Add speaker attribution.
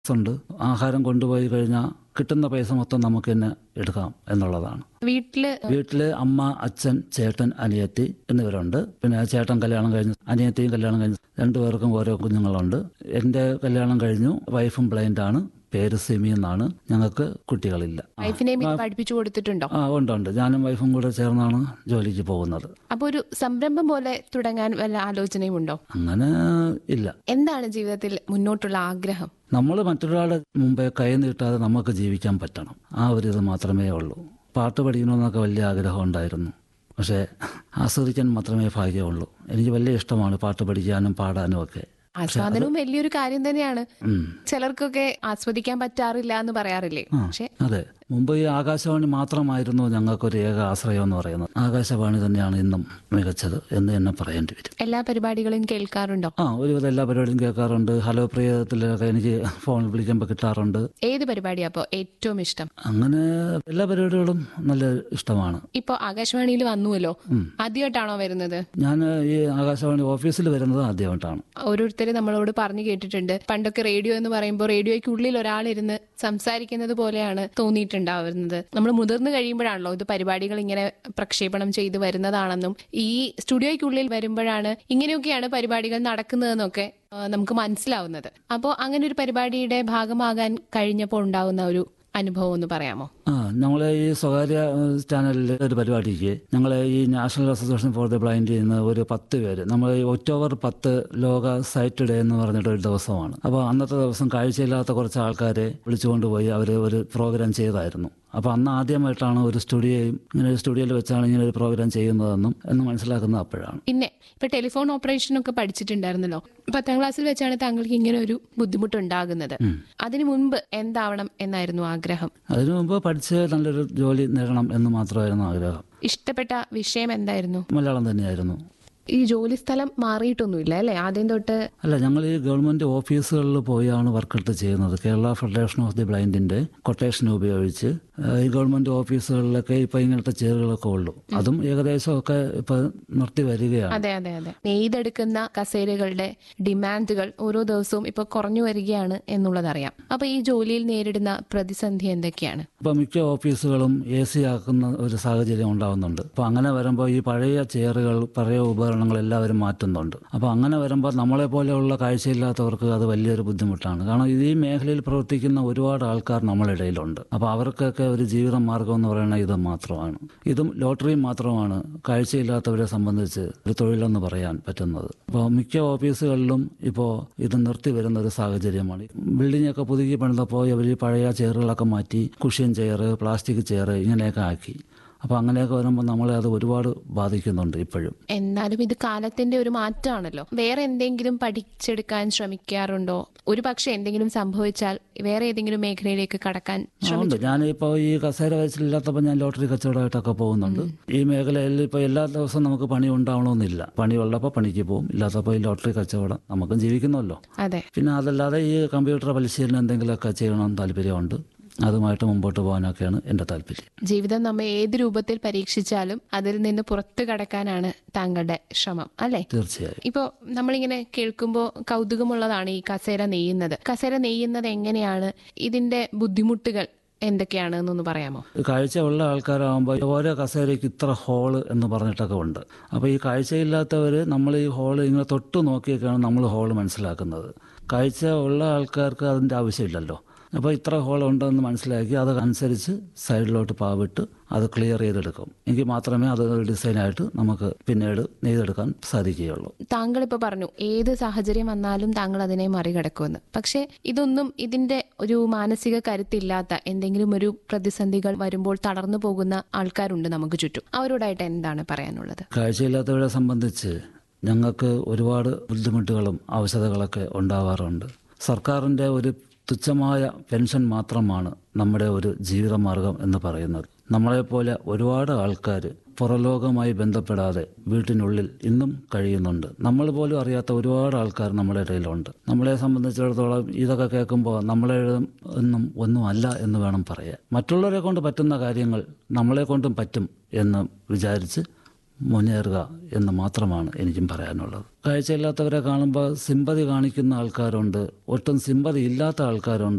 Speaker 1: ഉണ്ട് ആഹാരം കൊണ്ടുപോയി കഴിഞ്ഞാൽ കിട്ടുന്ന പൈസ മൊത്തം നമുക്ക് തന്നെ എടുക്കാം എന്നുള്ളതാണ്
Speaker 2: വീട്ടില്
Speaker 1: വീട്ടില് അമ്മ അച്ഛൻ ചേട്ടൻ അനിയത്തി എന്നിവരുണ്ട് പിന്നെ ചേട്ടൻ കല്യാണം കഴിഞ്ഞു അനിയത്തിയും കല്യാണം കഴിഞ്ഞു രണ്ടുപേർക്കും ഓരോ കുഞ്ഞുങ്ങളുണ്ട് എൻ്റെ കല്യാണം കഴിഞ്ഞു വൈഫും ബ്ലൈൻഡ് ആണ് പേര് സിമി എന്നാണ് ഞങ്ങൾക്ക് കുട്ടികളില്ല ആ.
Speaker 2: വൈഫിനെ പഠിപ്പിച്ചു കൊടുത്തിട്ടുണ്ടോ
Speaker 1: ആ ഉണ്ട് ഉണ്ട് ഞാനും വൈഫും കൂടെ ചേർന്നാണ് ജോലിക്ക് പോകുന്നത്
Speaker 2: അപ്പൊ ഒരു സംരംഭം പോലെ തുടങ്ങാൻ വല്ല ആലോചനയും ഉണ്ടോ
Speaker 1: അങ്ങനെ ഇല്ല
Speaker 2: എന്താണ് ജീവിതത്തിൽ മുന്നോട്ടുള്ള ആഗ്രഹം
Speaker 1: നമ്മൾ മറ്റൊരാളുടെ മുമ്പേ കൈ നീട്ടാതെ നമുക്ക് ജീവിക്കാൻ പറ്റണം ആ ഒരു ഇത് മാത്രമേ ഉള്ളൂ പാട്ട് പഠിക്കണമെന്നൊക്കെ വലിയ ആഗ്രഹം ഉണ്ടായിരുന്നു പക്ഷേ ആസ്വദിക്കാൻ മാത്രമേ ഭാഗ്യമുള്ളൂ എനിക്ക് വലിയ ഇഷ്ടമാണ് പാട്ട് പഠിക്കാനും പാടാനും ഒക്കെ
Speaker 2: ആസ്വാദനവും വലിയൊരു കാര്യം തന്നെയാണ്
Speaker 1: ഉം.
Speaker 2: ചിലർക്കൊക്കെ ആസ്വദിക്കാൻ പറ്റാറില്ല എന്ന് പറയാറില്ലേ പക്ഷെ
Speaker 1: അതെ മുമ്പ് ഈ ആകാശവാണി മാത്രമായിരുന്നു ഞങ്ങൾക്കൊരു ഏക ആശ്രയം എന്ന് പറയുന്നത് ആകാശവാണി തന്നെയാണ് ഇന്നും മികച്ചത് എന്ന് തന്നെ പറയേണ്ടി വരും
Speaker 2: എല്ലാ പരിപാടികളും കേൾക്കാറുണ്ടോ
Speaker 1: ആ ഒരുവിധം എല്ലാ പരിപാടിയും കേൾക്കാറുണ്ട് ഹലോ പ്രിയത്തിലൊക്കെ എനിക്ക് ഫോൺ വിളിക്കുമ്പോൾ കിട്ടാറുണ്ട്
Speaker 2: ഏത് പരിപാടിയാ അപ്പോ ഏറ്റവും ഇഷ്ടം
Speaker 1: അങ്ങനെ എല്ലാ പരിപാടികളും നല്ല ഇഷ്ടമാണ്
Speaker 2: ഇപ്പൊ ആകാശവാണിയിൽ വന്നുവല്ലോ ആദ്യമായിട്ടാണോ വരുന്നത്
Speaker 1: ഞാൻ ഈ ആകാശവാണി ഓഫീസിൽ വരുന്നത് ആദ്യമായിട്ടാണ്
Speaker 2: ഓരോരുത്തരും നമ്മളോട് പറഞ്ഞു കേട്ടിട്ടുണ്ട് പണ്ടൊക്കെ റേഡിയോ എന്ന് പറയുമ്പോൾ റേഡിയോയ്ക്കുള്ളിൽ ഒരാളിരുന്ന് സംസാരിക്കുന്നത് പോലെയാണ് തോന്നിയിട്ടുണ്ടാവുന്നത് നമ്മൾ മുതിർന്നു കഴിയുമ്പോഴാണല്ലോ ഇത് പരിപാടികൾ ഇങ്ങനെ പ്രക്ഷേപണം ചെയ്ത് വരുന്നതാണെന്നും ഈ സ്റ്റുഡിയോയ്ക്കുള്ളിൽ വരുമ്പോഴാണ് ഇങ്ങനെയൊക്കെയാണ് പരിപാടികൾ നടക്കുന്നതെന്നൊക്കെ ആ, നമുക്ക് മനസ്സിലാവുന്നത് അപ്പോൾ അങ്ങനെ ഒരു പരിപാടിയുടെ ഭാഗമാകാൻ കഴിഞ്ഞപ്പോൾ ഉണ്ടാവുന്ന ഒരു അനുഭവം ഒന്ന് പറയാമോ
Speaker 1: ആ ഞങ്ങളെ ഈ സ്വകാര്യ ഏഹ്, ചാനലിൽ ഒരു പരിപാടിക്ക് ഞങ്ങളെ ഈ നാഷണൽ അസോസിയേഷൻ ഫോർ ദി ബ്ലൈൻഡിൽ നിന്ന് ഒരു പത്ത് പേര് നമ്മൾ ഈ ഒക്ടോബർ പത്ത് ലോക സൈറ്റ് ഡേ എന്ന് പറഞ്ഞിട്ട് ഒരു ദിവസമാണ് അപ്പോൾ അന്നത്തെ ദിവസം കാഴ്ചയില്ലാത്ത കുറച്ച് ആൾക്കാരെ വിളിച്ചുകൊണ്ടുപോയി അവർ ഒരു പ്രോഗ്രാം ചെയ്തായിരുന്നു അപ്പോൾ അന്ന് ആദ്യമായിട്ടാണ് ഒരു സ്റ്റുഡിയോയും ഇങ്ങനെ ഒരു സ്റ്റുഡിയോയിൽ വെച്ചാണ് ഇങ്ങനെ ഒരു പ്രോഗ്രാം ചെയ്യുന്നതെന്നും എന്ന് മനസ്സിലാക്കുന്നത് അപ്പോഴാണ്
Speaker 2: പിന്നെ ഇപ്പൊ ടെലിഫോൺ ഓപ്പറേഷൻ ഒക്കെ പഠിച്ചിട്ടുണ്ടായിരുന്നല്ലോ പത്താം ക്ലാസ്സിൽ വെച്ചാണ് താങ്കൾക്ക് ഇങ്ങനെ ഒരു ബുദ്ധിമുട്ടുണ്ടാകുന്നത് അതിനു മുൻപ് എന്താവണം എന്നായിരുന്നു ആഗ്രഹം
Speaker 1: അതിനു മുമ്പ് പഠിച്ച് നല്ലൊരു ജോലി നേടണം എന്ന് മാത്രമായിരുന്നു ആഗ്രഹം
Speaker 2: ഇഷ്ടപ്പെട്ട വിഷയം എന്തായിരുന്നു
Speaker 1: മലയാളം തന്നെയായിരുന്നു
Speaker 2: ഈ ജോലി സ്ഥലം മാറിയിട്ടൊന്നുമില്ല അല്ലെ ആദ്യം തൊട്ട്
Speaker 1: അല്ല ഞങ്ങൾ ഈ ഗവൺമെന്റ് ഓഫീസുകളിൽ പോയാണ് വർക്കൗട്ട് ചെയ്യുന്നത് കേരള ഫെഡറേഷൻ ഓഫ് ദി ബ്ലൈൻഡിന്റെ കൊട്ടേഷൻ ഉപയോഗിച്ച് ഏഹ്, ഈ ഗവൺമെന്റ് ഓഫീസുകളിലൊക്കെ ഇപ്പൊ ഇങ്ങനത്തെ ചെയറുകളൊക്കെ ഉള്ളൂ അതും ഏകദേശം ഒക്കെ ഇപ്പൊ നിർത്തി വരികയാണ്
Speaker 2: അതെ അതെ അതെ നെയ്തെടുക്കുന്ന കസേരകളുടെ ഡിമാൻഡുകൾ ഓരോ ദിവസവും ഇപ്പൊ കുറഞ്ഞു വരികയാണ് എന്നുള്ളതറിയാം അപ്പൊ ഈ ജോലിയിൽ നേരിടുന്ന പ്രതിസന്ധി എന്തൊക്കെയാണ്
Speaker 1: ഇപ്പൊ മിക്ക ഓഫീസുകളും എ സി ആക്കുന്ന ഒരു സാഹചര്യം ഉണ്ടാവുന്നുണ്ട് അപ്പൊ അങ്ങനെ വരുമ്പോൾ ഈ പഴയ ചെയറുകൾ പഴയ ഉപകരണങ്ങൾ എല്ലാവരും മാറ്റുന്നുണ്ട് അപ്പൊ അങ്ങനെ വരുമ്പോൾ നമ്മളെ പോലെയുള്ള കാഴ്ചയില്ലാത്തവർക്ക് അത് വലിയൊരു ബുദ്ധിമുട്ടാണ് കാരണം ഇത് ഈ മേഖലയിൽ പ്രവർത്തിക്കുന്ന ഒരുപാട് ആൾക്കാർ നമ്മുടെ ഇടയിലുണ്ട് അപ്പൊ അവർക്കൊക്കെ ഒരു ജീവിത മാർഗം എന്ന് പറയുന്നത് ഇത് മാത്രമാണ് ഇതും ലോട്ടറി മാത്രമാണ് കാഴ്ചയില്ലാത്തവരെ സംബന്ധിച്ച് ഒരു തൊഴിലെന്ന് പറയാൻ പറ്റുന്നത് അപ്പോൾ മിക്ക ഓഫീസുകളിലും ഇപ്പോൾ ഇത് നിർത്തി വരുന്ന ഒരു സാഹചര്യമാണ് ബിൽഡിംഗ് ഒക്കെ പുതുക്കി പണിതപ്പോൾ ഇവർ ഈ പഴയ ചെയറുകളൊക്കെ മാറ്റി കുഷ്യൻ ചെയർ പ്ലാസ്റ്റിക് ചെയർ ഇങ്ങനെയൊക്കെ ആക്കി അപ്പോൾ അങ്ങനെയൊക്കെ വരുമ്പോൾ നമ്മളെ അത് ഒരുപാട് ബാധിക്കുന്നുണ്ട് ഇപ്പോഴും
Speaker 2: എന്നാലും ഇത് കാലത്തിന്റെ ഒരു മാറ്റമാണല്ലോ വേറെ എന്തെങ്കിലും പഠിച്ചെടുക്കാൻ ശ്രമിക്കാറുണ്ടോ ഒരു പക്ഷെ എന്തെങ്കിലും സംഭവിച്ചാൽ വേറെ ഏതെങ്കിലും മേഖലയിലേക്ക് കടക്കാൻ
Speaker 1: ആ, ഉണ്ട് ഞാനിപ്പോൾ ഈ കസേര വെച്ചില്ലാത്തപ്പോൾ ഞാൻ ലോട്ടറി കച്ചവടമായിട്ടൊക്കെ പോകുന്നുണ്ട് ഈ മേഖലയിൽ ഇപ്പോൾ എല്ലാ ദിവസവും നമുക്ക് പണി ഉണ്ടാവണമെന്നില്ല പണി ഉള്ളപ്പോൾ പണിക്ക് പോകും ഇല്ലാത്തപ്പോൾ ഈ ലോട്ടറി കച്ചവടം നമുക്കും ജീവിക്കുന്നല്ലോ
Speaker 2: അതെ
Speaker 1: പിന്നെ അതല്ലാതെ ഈ കമ്പ്യൂട്ടർ പരിശീലനം എന്തെങ്കിലുമൊക്കെ ചെയ്യണമെന്ന് താല്പര്യമുണ്ട് അതുമായിട്ട് മുമ്പോട്ട് പോകാനൊക്കെയാണ് എൻ്റെ താല്പര്യം
Speaker 2: ജീവിതം നമ്മെ ഏത് രൂപത്തിൽ പരീക്ഷിച്ചാലും അതിൽ നിന്ന് പുറത്തു കടക്കാനാണ് താങ്കളുടെ ശ്രമം അല്ലെ
Speaker 1: തീർച്ചയായും
Speaker 2: ഇപ്പോ നമ്മളിങ്ങനെ കേൾക്കുമ്പോൾ കൗതുകമുള്ളതാണ് ഈ കസേര നെയ്യുന്നത് കസേര നെയ്യുന്നത് എങ്ങനെയാണ് ഇതിന്റെ ബുദ്ധിമുട്ടുകൾ എന്തൊക്കെയാണ് എന്നൊന്ന് പറയാമോ
Speaker 1: കാഴ്ചയുള്ള ആൾക്കാരാകുമ്പോൾ ഓരോ കസേരയ്ക്ക് ഇത്ര ഹോള് എന്ന് പറഞ്ഞിട്ടൊക്കെ ഉണ്ട് അപ്പോൾ ഈ കാഴ്ചയില്ലാത്തവർ നമ്മൾ ഈ ഹോള് ഇങ്ങനെ തൊട്ട് നോക്കിയൊക്കെയാണ് നമ്മൾ ഹോള് മനസ്സിലാക്കുന്നത് കാഴ്ച ഉള്ള ആൾക്കാർക്ക് അതിൻ്റെ ആവശ്യമില്ലല്ലോ അപ്പോൾ ഇത്ര ഹോൾ ഉണ്ടെന്ന് മനസ്സിലാക്കി അത് അനുസരിച്ച് സൈഡിലോട്ട് പാവിട്ട് അത് ക്ലിയർ ചെയ്തെടുക്കും എങ്കിൽ മാത്രമേ അത് ഒരു ഡിസൈനായിട്ട് നമുക്ക് പിന്നീട് നെയ്തെടുക്കാൻ സാധിക്കുകയുള്ളൂ
Speaker 2: താങ്കൾ ഇപ്പൊ പറഞ്ഞു ഏത് സാഹചര്യം വന്നാലും താങ്കൾ അതിനെ മറികടക്കുമെന്ന് പക്ഷെ ഇതൊന്നും ഇതിന്റെ ഒരു മാനസിക കരുത്തില്ലാത്ത എന്തെങ്കിലും ഒരു പ്രതിസന്ധികൾ വരുമ്പോൾ തളർന്നു പോകുന്ന ആൾക്കാരുണ്ട് നമുക്ക് ചുറ്റും അവരോടായിട്ട് എന്താണ് പറയാനുള്ളത്
Speaker 1: കാഴ്ചയില്ലാത്തവരെ സംബന്ധിച്ച് ഞങ്ങൾക്ക് ഒരുപാട് ബുദ്ധിമുട്ടുകളും ആവശ്യതകളൊക്കെ ഉണ്ടാവാറുണ്ട് സർക്കാരിൻ്റെ ഒരു തുച്ഛമായ പെൻഷൻ മാത്രമാണ് നമ്മുടെ ഒരു ജീവിതമാർഗം എന്ന് പറയുന്നത് നമ്മളെപ്പോലെ ഒരുപാട് ആൾക്കാർ പുറലോകവുമായി ബന്ധപ്പെടാതെ വീട്ടിനുള്ളിൽ ഇന്നും കഴിയുന്നുണ്ട് നമ്മൾ പോലും അറിയാത്ത ഒരുപാട് ആൾക്കാർ നമ്മുടെ ഇടയിലുണ്ട് നമ്മളെ സംബന്ധിച്ചിടത്തോളം ഇതൊക്കെ കേൾക്കുമ്പോൾ നമ്മളെ ഒന്നും ഒന്നും അല്ല എന്ന് വേണം പറയാൻ മറ്റുള്ളവരെ കൊണ്ട് പറ്റുന്ന കാര്യങ്ങൾ നമ്മളെ കൊണ്ടും പറ്റും എന്ന് വിചാരിച്ച് മുന്നേറുക എന്ന് മാത്രമാണ് എനിക്കും പറയാനുള്ളത് കാഴ്ചയില്ലാത്തവരെ കാണുമ്പോൾ സിമ്പതി കാണിക്കുന്ന ആൾക്കാരുണ്ട് ഒട്ടും സിമ്പതി ഇല്ലാത്ത ആൾക്കാരുണ്ട്